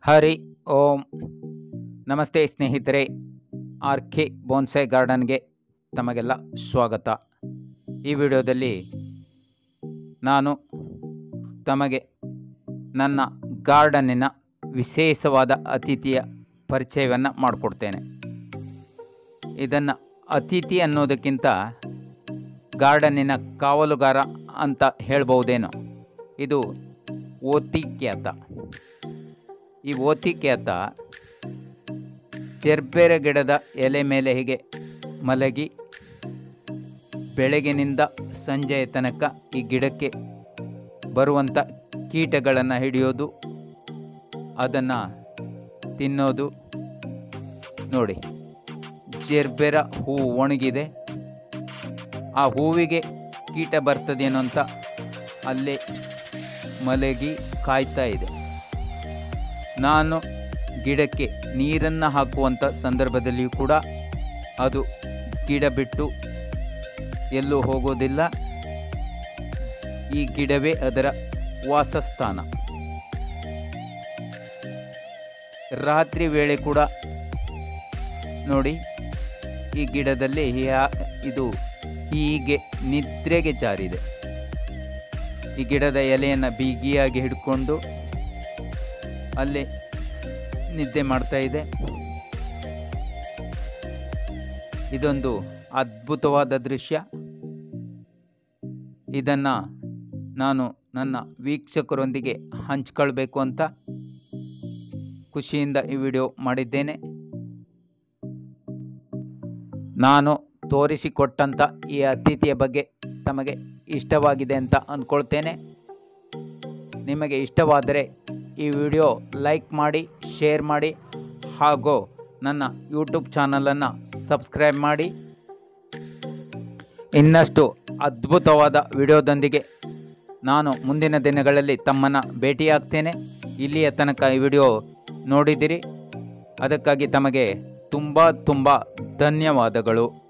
ಹರಿ ಓಂ ನಮಸ್ತೆ ಸ್ನೇಹಿತರೆ R K bonsai ಗಾರ್ಡನ್ಗೆ ತಮಗೆಲ್ಲ ಸ್ವಾಗತ ಈ ವಿಡಿಯೋದಲ್ಲಿ ನಾನು ತಮಗೆ ನನ್ನ ಗಾರ್ಡನ್ನಿನ ವಿಶೇಷವಾದ ಅತಿಥಿಯ ಪರಿಚಯವನ್ನು ಮಾಡಿಕೊಡ್ತೇನೆ ಇದನ್ನು ಅತಿಥಿ ಅನ್ನೋದಕ್ಕಿಂತ ಗಾರ್ಡನ್ನಿನ ಕಾವಲುಗಾರ ಅಂತ ಹೇಳ್ಬಹುದೇನೋ ಇದು ಓತಿಕ್ಯಾತ ಈ ಓತಿಕ್ಯಾತ ಚೆರ್ಬೆರೆ ಗಿಡದ ಎಲೆ ಮೇಲೆ ಹೀಗೆ ಮಲಗಿ ಬೆಳಗಿನಿಂದ ಸಂಜೆಯ ತನಕ ಈ ಗಿಡಕ್ಕೆ ಬರುವಂಥ ಕೀಟಗಳನ್ನು ಹಿಡಿಯೋದು ಅದನ್ನು ತಿನ್ನೋದು ನೋಡಿ ಜೆರ್ಬೆರ ಹೂವು ಒಣಗಿದೆ ಆ ಹೂವಿಗೆ ಕೀಟ ಬರ್ತದೇನೋ ಅಂತ ಅಲ್ಲೇ ಮಲಗಿ ಕಾಯ್ತಾ ಇದೆ ನಾನು ಗಿಡಕ್ಕೆ ನೀರನ್ನು ಹಾಕುವಂಥ ಸಂದರ್ಭದಲ್ಲಿಯೂ ಕೂಡ ಅದು ಗಿಡ ಬಿಟ್ಟು ಎಲ್ಲೂ ಹೋಗೋದಿಲ್ಲ ಈ ಗಿಡವೇ ಅದರ ವಾಸಸ್ಥಾನ ರಾತ್ರಿ ವೇಳೆ ಕೂಡ ನೋಡಿ ಈ ಗಿಡದಲ್ಲಿ ಯಾ- ಇದು ಹೀಗೆ ನಿದ್ರೆಗೆ ಜಾರಿದೆ ಈ ಗಿಡದ ಎಲೆಯನ್ನು ಬಿಗಿಯಾಗಿ ಹಿಡ್ಕೊಂಡು ಅಲ್ಲೇ ನಿದ್ದೆ ಮಾಡ್ತಾ ಇದೆ ಇದೊಂದು ಅದ್ಭುತವಾದ ದೃಶ್ಯ ಇದನ್ನು ನಾನು ನನ್ನ ವೀಕ್ಷಕರೊಂದಿಗೆ ಹಂಚ್ಕೊಳ್ಬೇಕು ಅಂತ ಖುಷಿಯಿಂದ ಈ ವಿಡಿಯೋ ಮಾಡಿದ್ದೇನೆ ನಾನು ತೋರಿಸಿಕೊಟ್ಟಂಥ ಈ ಅತಿಥಿಯ ಬಗ್ಗೆ ತಮಗೆ ಇಷ್ಟವಾಗಿದೆ ಅಂತ ಅಂದ್ಕೊಳ್ತೇನೆ ನಿಮಗೆ ಇಷ್ಟವಾದರೆ ಈ ವಿಡಿಯೋ ಲೈಕ್ ಮಾಡಿ ಶೇರ್ ಮಾಡಿ ಹಾಗೂ ನನ್ನ ಯೂಟ್ಯೂಬ್ ಚಾನಲನ್ನು ಸಬ್ಸ್ಕ್ರೈಬ್ ಮಾಡಿ ಇನ್ನಷ್ಟು ಅದ್ಭುತವಾದ ವಿಡಿಯೋದೊಂದಿಗೆ ನಾನು ಮುಂದಿನ ದಿನಗಳಲ್ಲಿ ತಮ್ಮನ್ನು ಭೇಟಿಯಾಗ್ತೇನೆ ಇಲ್ಲಿಯ ತನಕ ಈ ವಿಡಿಯೋ ನೋಡಿದಿರಿ ಅದಕ್ಕಾಗಿ ತಮಗೆ ತುಂಬ ತುಂಬ ಧನ್ಯವಾದಗಳು